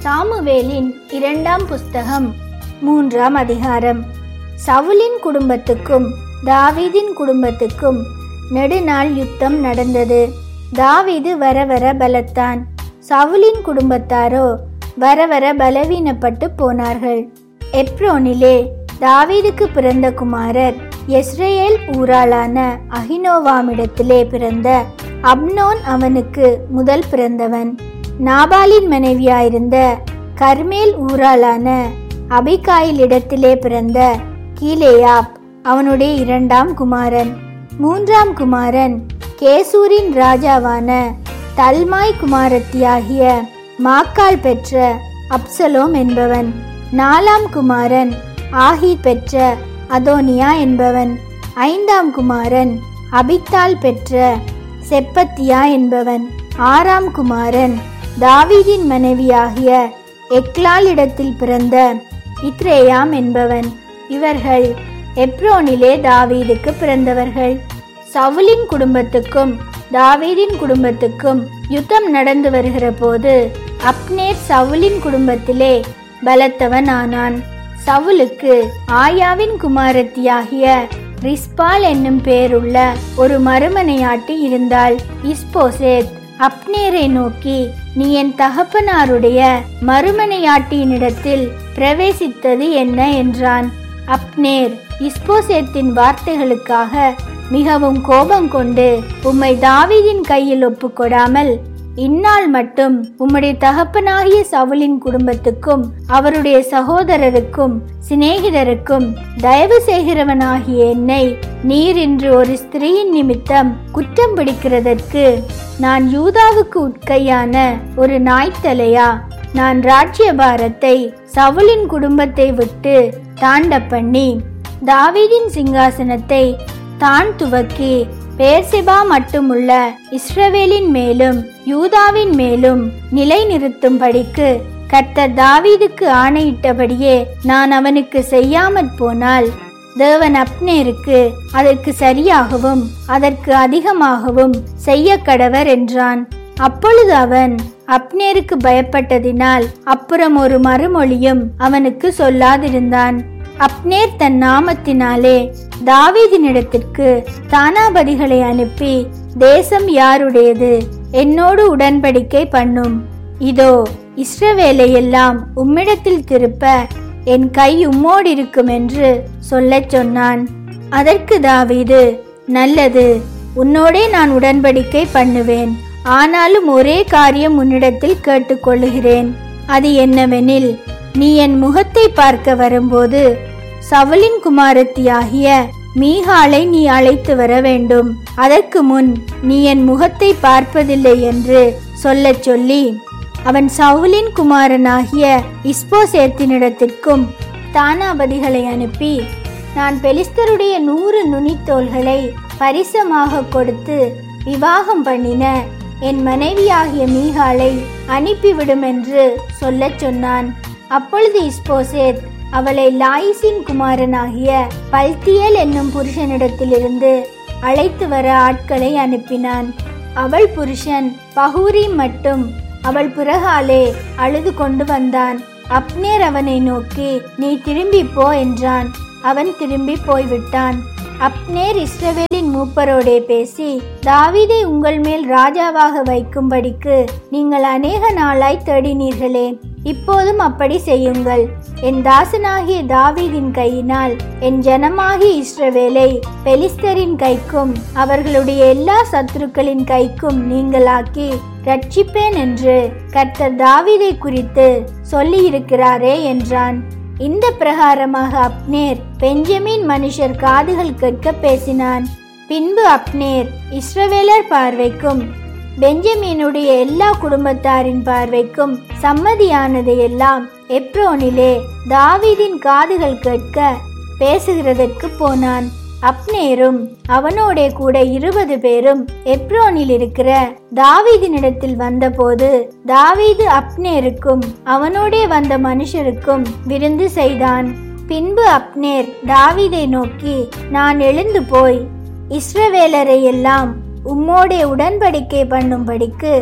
சாமுவேலின் இரண்டாம் புஸ்தகம் மூன்றாம் அதிகாரம் சவுலின் குடும்பத்துக்கும் தாவீதின் குடும்பத்துக்கும் நெடுநாள் யுத்தம் நடந்தது தாவீது வர வர பலத்தான் சவுலின் குடும்பத்தாரோ வர வர பலவீனப்பட்டு போனார்கள் எப்ரோனிலே தாவீதுக்கு பிறந்த குமாரர் எஸ்ரேல் ஊராளான அகினோவாமிடத்திலே பிறந்த அப்னோன் அவனுக்கு முதல் பிறந்தவன் நாபாலின் மனைவியாயிருந்த கர்மேல் ஊராளான அபிகாயில் இடத்திலே பிறந்த கீலேயாப் அவனுடைய இரண்டாம் குமாரன் மூன்றாம் குமாரன் கேசூரின் ராஜாவான தல்மாய் குமாரத்தியாகிய மாக்கால் பெற்ற அப்சலோம் என்பவன் நாலாம் குமாரன் ஆகி பெற்ற அதோனியா என்பவன் ஐந்தாம் குமாரன் அபித்தால் பெற்ற செப்பத்தியா என்பவன் ஆறாம் குமாரன் தாவீதின் மனைவியாகிய எக்லால் இடத்தில் பிறந்த இத்ரேயாம் என்பவன் இவர்கள் எப்ரோனிலே தாவீதுக்கு பிறந்தவர்கள் சவுலின் குடும்பத்துக்கும் தாவீதின் குடும்பத்துக்கும் யுத்தம் நடந்து வருகிற போது அப்னேர் சவுலின் குடும்பத்திலே பலத்தவன் ஆனான் சவுலுக்கு ஆயாவின் குமாரத்தியாகிய ரிஸ்பால் என்னும் பேருள்ள ஒரு மறுமனையாட்டி இருந்தாள் இஸ்போசேத் அப்னேரை நோக்கி நீ என் தகப்பனாருடைய மறுமனையாட்டியினிடத்தில் பிரவேசித்தது என்ன என்றான் அப்னேர் இஸ்போசேத்தின் வார்த்தைகளுக்காக மிகவும் கோபம் கொண்டு உம்மை தாவீதின் கையில் ஒப்புக்கொடாமல் இந்நாள் மட்டும் உம்முடைய தகப்பனாகிய சவுலின் குடும்பத்துக்கும் அவருடைய சகோதரருக்கும் சிநேகிதருக்கும் தயவு செய்கிறவனாகிய என்னை நீர் இன்று ஒரு ஸ்திரீயின் நிமித்தம் குற்றம் பிடிக்கிறதற்கு நான் யூதாவுக்கு உட்கையான ஒரு நாய்த்தலையா நான் ராஜ்யபாரத்தை சவுலின் குடும்பத்தை விட்டு தாண்ட பண்ணி தாவீதின் சிங்காசனத்தை தான் துவக்கி பேர்சிபா மட்டுமுள்ள இஸ்ரவேலின் மேலும் யூதாவின் மேலும் நிலை நிறுத்தும்படிக்கு கர்த்தர் தாவீதுக்கு ஆணையிட்டபடியே நான் அவனுக்கு செய்யாமற் போனால் தேவன் அப்னேருக்கு அதற்கு சரியாகவும் அதற்கு அதிகமாகவும் செய்ய கடவர் என்றான் அப்பொழுது அவன் அப்னேருக்கு பயப்பட்டதினால் அப்புறம் ஒரு மறுமொழியும் அவனுக்கு சொல்லாதிருந்தான் அப்னேர் தன் நாமத்தினாலே தாவீதினிடத்திற்கு தானாபதிகளை அனுப்பி தேசம் யாருடையது என்னோடு உடன்படிக்கை பண்ணும் இதோ இஸ்ரவேலை எல்லாம் உம்மிடத்தில் திருப்ப என் கை உம்மோடு இருக்கும் என்று சொல்லச் சொன்னான் அதற்கு தாவீது நல்லது உன்னோடே நான் உடன்படிக்கை பண்ணுவேன் ஆனாலும் ஒரே காரியம் உன்னிடத்தில் கேட்டுக்கொள்ளுகிறேன் அது என்னவெனில் நீ என் முகத்தை பார்க்க வரும்போது சவலின் குமாரத்தியாகிய மீகாலை நீ அழைத்து வர வேண்டும் அதற்கு முன் நீ என் முகத்தை பார்ப்பதில்லை என்று சொல்லச் சொல்லி அவன் சவுலின் குமாரனாகிய இஸ்போசேத்தினிடத்திற்கும் தானாபதிகளை அனுப்பி நான் பெலிஸ்தருடைய நூறு நுனித்தோள்களை பரிசமாக கொடுத்து விவாகம் பண்ணின என் மனைவியாகிய மீகாலை அனுப்பிவிடும் என்று சொல்லச் சொன்னான் அப்பொழுது இஸ்போசேத் அவளை லாயிசின் குமாரனாகிய பல்தியல் என்னும் புருஷனிடத்திலிருந்து அழைத்து வர ஆட்களை அனுப்பினான் அவள் புருஷன் பகூரி மட்டும் அவள் பிறகாலே அழுது கொண்டு வந்தான் அப்னேர் அவனை நோக்கி நீ திரும்பி போ என்றான் அவன் திரும்பி போய்விட்டான் அப்னேர் இஸ்ரவேலின் மூப்பரோடே பேசி தாவீதை உங்கள் மேல் ராஜாவாக வைக்கும்படிக்கு நீங்கள் அநேக நாளாய் தேடினீர்களே இப்போதும் அப்படி செய்யுங்கள் என் தாசனாகிய தாவீதின் கையினால் என் ஜனமாகிய இஸ்ரவேலை பெலிஸ்தரின் கைக்கும் அவர்களுடைய எல்லா சத்துருக்களின் கைக்கும் நீங்களாக்கி ரட்சிப்பேன் என்று கர்த்தர் தாவீதை குறித்து சொல்லியிருக்கிறாரே என்றான் இந்த பிரகாரமாக அப்னேர் பெஞ்சமின் மனுஷர் காதுகள் கேட்க பேசினான் பின்பு அப்னேர் இஸ்ரவேலர் பார்வைக்கும் பெஞ்சமீனுடைய எல்லா குடும்பத்தாரின் பார்வைக்கும் சம்மதியானதையெல்லாம் எப்ரோனிலே தாவீதின் காதுகள் கேட்க பேசுகிறதற்கு போனான் அப்னேரும் அவனோடே கூட இருபது பேரும் எப்ரோனில் இருக்கிற தாவீதினிடத்தில் வந்தபோது தாவீது அப்னேருக்கும் அவனோடே வந்த மனுஷருக்கும் விருந்து செய்தான் பின்பு அப்னேர் தாவீதை நோக்கி நான் எழுந்து போய் இஸ்ரவேலரை எல்லாம் உம்மோடே உடன்படிக்கை பண்ணும்படிக்கு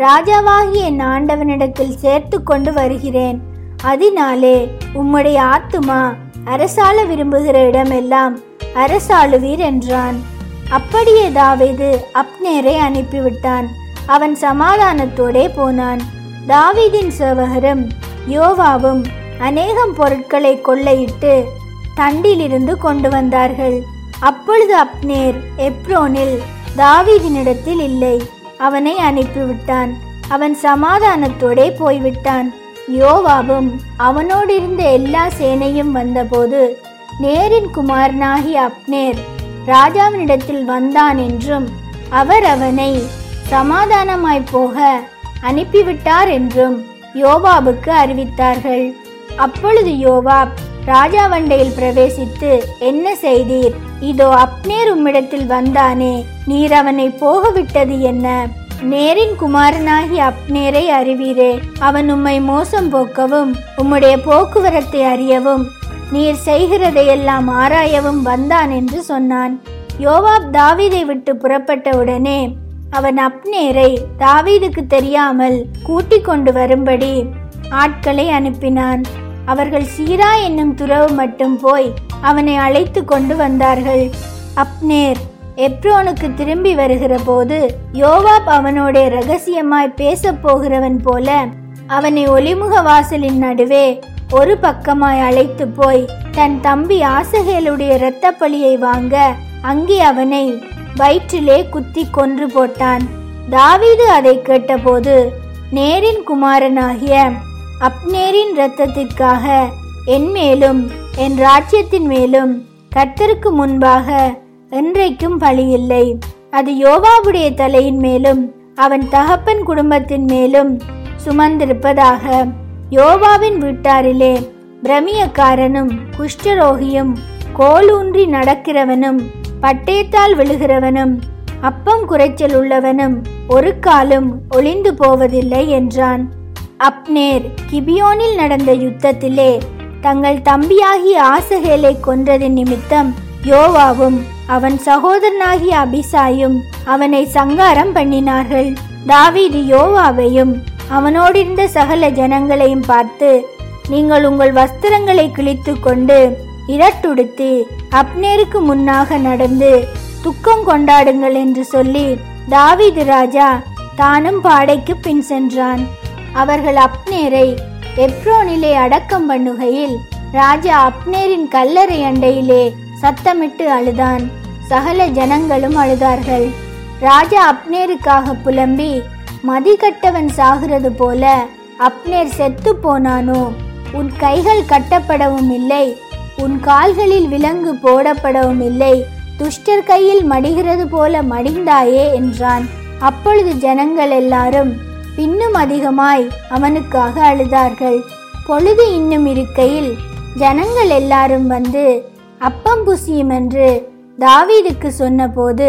ராஜாவாகிய என் ஆண்டவனிடத்தில் சேர்த்து கொண்டு வருகிறேன் அதனாலே உம்முடைய ஆத்துமா அரசாள விரும்புகிற இடமெல்லாம் அரசாளுவீர் என்றான் அப்படியே தாவீது அப்னேரை அனுப்பிவிட்டான் அவன் சமாதானத்தோடே போனான் தாவீதின் சேவகரும் யோவாவும் அநேகம் பொருட்களை கொள்ளையிட்டு தண்டிலிருந்து கொண்டு வந்தார்கள் அப்பொழுது அப்னேர் எப்ரோனில் தாவீதினிடத்தில் இல்லை அவனை அனுப்பிவிட்டான் அவன் சமாதானத்தோடே போய்விட்டான் யோவாவும் அவனோடு இருந்த எல்லா சேனையும் வந்தபோது நேரின் குமாரனாகிய அப்னேர் ராஜாவினிடத்தில் வந்தான் என்றும் அவர் அவனை சமாதானமாய் போக அனுப்பிவிட்டார் என்றும் யோவாபுக்கு அறிவித்தார்கள் அப்பொழுது யோவாப் ராஜாவண்டையில் பிரவேசித்து என்ன செய்தீர் இதோ அப்னேர் உம்மிடத்தில் வந்தானே நீர் அவனை போக விட்டது என்ன நேரின் குமாரனாகி அப்னேரை அறிவீரே அவன் உம்மை மோசம் போக்கவும் உம்முடைய போக்குவரத்தை அறியவும் நீர் செய்கிறதையெல்லாம் ஆராயவும் வந்தான் என்று சொன்னான் யோவாப் தாவீதை விட்டு புறப்பட்ட உடனே அவன் அப்னேரை தாவீதுக்கு தெரியாமல் கூட்டிக் கொண்டு வரும்படி ஆட்களை அனுப்பினான் அவர்கள் சீரா என்னும் துறவு மட்டும் போய் அவனை அழைத்து கொண்டு வந்தார்கள் அப்னேர் எப்ரோனுக்கு திரும்பி வருகிற போது யோவாப் அவனோட ரகசியமாய் பேசப் போகிறவன் போல அவனை ஒளிமுக வாசலின் நடுவே ஒரு பக்கமாய் அழைத்து போய் தன் தம்பி ஆசகேலுடைய இரத்த பழியை வாங்க அங்கே அவனை வயிற்றிலே குத்தி கொன்று போட்டான் தாவீது அதை கேட்டபோது நேரின் குமாரனாகிய அப்னேரின் இரத்தத்திற்காக என் மேலும் என் ராஜ்யத்தின் மேலும் கர்த்தருக்கு முன்பாக என்றைக்கும் பழி இல்லை அது யோவாவுடைய தலையின் மேலும் அவன் தகப்பன் குடும்பத்தின் மேலும் சுமந்திருப்பதாக யோவாவின் வீட்டாரிலே பிரமியக்காரனும் குஷ்டரோகியும் கோலூன்றி நடக்கிறவனும் பட்டயத்தால் விழுகிறவனும் அப்பம் குறைச்சல் உள்ளவனும் ஒரு காலும் ஒளிந்து போவதில்லை என்றான் அப்னேர் கிபியோனில் நடந்த யுத்தத்திலே தங்கள் தம்பியாகிய ஆசகேலை கொன்றதின் நிமித்தம் யோவாவும் அவன் சகோதரனாகிய அபிசாயும் அவனை சங்காரம் பண்ணினார்கள் தாவீது யோவாவையும் அவனோடிருந்த சகல ஜனங்களையும் பார்த்து நீங்கள் உங்கள் வஸ்திரங்களை கிழித்து கொண்டு இரட்டுடுத்தி அப்னேருக்கு முன்னாக நடந்து துக்கம் கொண்டாடுங்கள் என்று சொல்லி தாவீது ராஜா தானும் பாடைக்கு பின் சென்றான் அவர்கள் அப்னேரை எப்ரோனிலே அடக்கம் பண்ணுகையில் ராஜா அப்னேரின் கல்லறை அண்டையிலே சத்தமிட்டு அழுதான் சகல ஜனங்களும் அழுதார்கள் ராஜா அப்னேருக்காக புலம்பி மதிகட்டவன் சாகிறது போல அப்னேர் செத்து போனானோ உன் கைகள் கட்டப்படவும் இல்லை உன் கால்களில் விலங்கு போடப்படவும் இல்லை துஷ்டர் கையில் மடிகிறது போல மடிந்தாயே என்றான் அப்பொழுது ஜனங்கள் எல்லாரும் பின்னும் அதிகமாய் அவனுக்காக அழுதார்கள் பொழுது இன்னும் இருக்கையில் ஜனங்கள் எல்லாரும் வந்து அப்பம் புசியும் என்று தாவீதுக்கு சொன்னபோது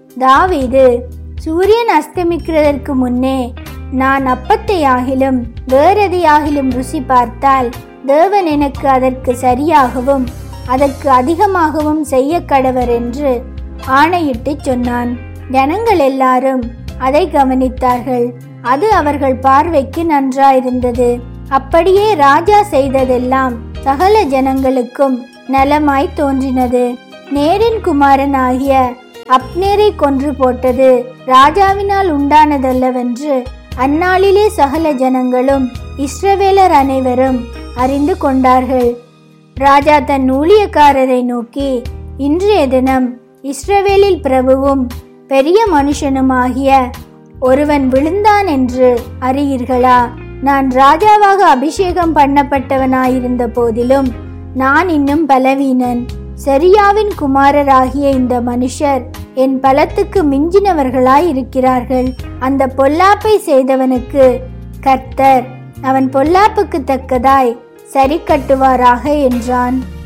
தாவீது சூரியன் அஸ்தமிக்கிறதற்கு முன்னே நான் அப்பத்தை ஆகிலும் வேறெதையாகிலும் ருசி பார்த்தால் தேவன் எனக்கு அதற்கு சரியாகவும் அதற்கு அதிகமாகவும் செய்ய கடவர் என்று ஆணையிட்டு சொன்னான் ஜனங்கள் எல்லாரும் அதை கவனித்தார்கள் அது அவர்கள் பார்வைக்கு நன்றாயிருந்தது அப்படியே ராஜா செய்ததெல்லாம் சகல ஜனங்களுக்கும் நலமாய் தோன்றினது நேரின் குமாரன் ஆகிய அப்னேரை கொன்று போட்டது ராஜாவினால் உண்டானதல்லவென்று அந்நாளிலே சகல ஜனங்களும் இஸ்ரவேலர் அனைவரும் அறிந்து கொண்டார்கள் ராஜா தன் ஊழியக்காரரை நோக்கி இன்றைய தினம் இஸ்ரவேலில் பிரபுவும் பெரிய மனுஷனுமாகிய ஒருவன் விழுந்தான் என்று அறியீர்களா நான் ராஜாவாக அபிஷேகம் பண்ணப்பட்டவனாயிருந்த போதிலும் நான் இன்னும் பலவீனன் செரியாவின் குமாரராகிய இந்த மனுஷர் என் பலத்துக்கு மிஞ்சினவர்களாய் இருக்கிறார்கள் அந்த பொல்லாப்பை செய்தவனுக்கு கர்த்தர் அவன் பொல்லாப்புக்கு தக்கதாய் சரி கட்டுவாராக என்றான்